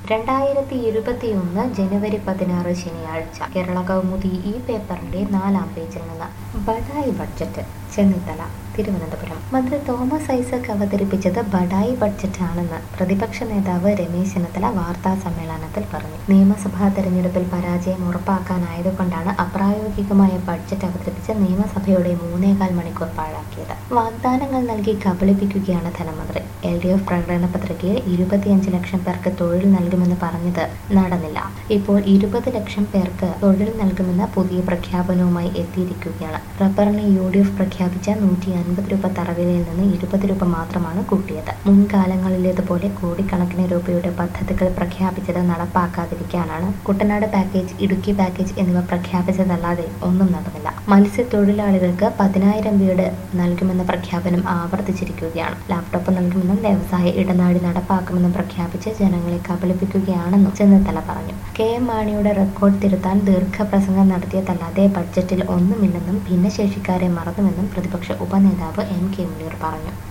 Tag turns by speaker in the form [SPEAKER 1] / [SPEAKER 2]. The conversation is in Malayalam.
[SPEAKER 1] രണ്ടായിരത്തി ഇരുപത്തിയൊന്ന് ജനുവരി പതിനാറ് ശനിയാഴ്ച കേരള കൗമുദി ഈ പേപ്പറിന്റെ നാലാം പേജിൽ നിന്ന് ബഡായി ബഡ്ജറ്റ് ചെന്നിത്തല തിരുവനന്തപുരം മന്ത്രി തോമസ് ഐസക് അവതരിപ്പിച്ചത് ബഡായി ബഡ്ജറ്റ് ആണെന്ന് പ്രതിപക്ഷ നേതാവ് രമേശ് ചെന്നിത്തല വാർത്താ സമ്മേളനത്തിൽ പറഞ്ഞു നിയമസഭാ തെരഞ്ഞെടുപ്പിൽ പരാജയം ഉറപ്പാക്കാനായതുകൊണ്ടാണ് അപ്രായോഗികമായ ബഡ്ജറ്റ് അവതരിപ്പിച്ച് നിയമസഭയുടെ മൂന്നേകാൽ മണിക്കൂർ പാഴാക്കിയത് വാഗ്ദാനങ്ങൾ നൽകി കബളിപ്പിക്കുകയാണ് ധനമന്ത്രി എൽ ഡി എഫ് പ്രകടന പത്രികയിൽ ഇരുപത്തിയഞ്ച് ലക്ഷം പേർക്ക് തൊഴിൽ നൽകുമെന്ന് പറഞ്ഞത് നടന്നില്ല ഇപ്പോൾ ഇരുപത് ലക്ഷം പേർക്ക് തൊഴിൽ നൽകുമെന്ന പുതിയ പ്രഖ്യാപനവുമായി എത്തിയിരിക്കുകയാണ് റബ്ബറിന് യു ഡി എഫ് പ്രഖ്യാപിച്ച നൂറ്റി അൻപത് രൂപ തറവിലയിൽ നിന്ന് ഇരുപത് രൂപ മാത്രമാണ് കൂട്ടിയത് മുൻകാലങ്ങളിലേതുപോലെ കോടിക്കണക്കിന് രൂപയുടെ പദ്ധതികൾ പ്രഖ്യാപിച്ചത് നടപ്പാക്കാതിരിക്കാനാണ് കുട്ടനാട് പാക്കേജ് ഇടുക്കി പാക്കേജ് എന്നിവ പ്രഖ്യാപിച്ചതല്ലാതെ ഒന്നും നടന്നില്ല മത്സ്യത്തൊഴിലാളികൾക്ക് പതിനായിരം വീട് നൽകുമെന്ന പ്രഖ്യാപനം ആവർത്തിച്ചിരിക്കുകയാണ് ലാപ്ടോപ്പ് നൽകുമെന്നും വ്യവസായ ഇടനാഴി നടപ്പാക്കുമെന്നും പ്രഖ്യാപിച്ച് ജനങ്ങളെ കബളിപ്പിക്കുകയാണെന്നും ചെന്നിത്തല പറഞ്ഞു കെ എം മാണിയുടെ റെക്കോർഡ് തിരുത്താൻ ദീർഘപ്രസംഗം നടത്തിയതല്ലാതെ ബഡ്ജറ്റിൽ ഒന്നുമില്ലെന്നും ഭിന്നശേഷിക്കാരെ മറന്നുവെന്നും പ്രതിപക്ഷ ഉപനേതാവ് എം കെ മുനീർ പറഞ്ഞു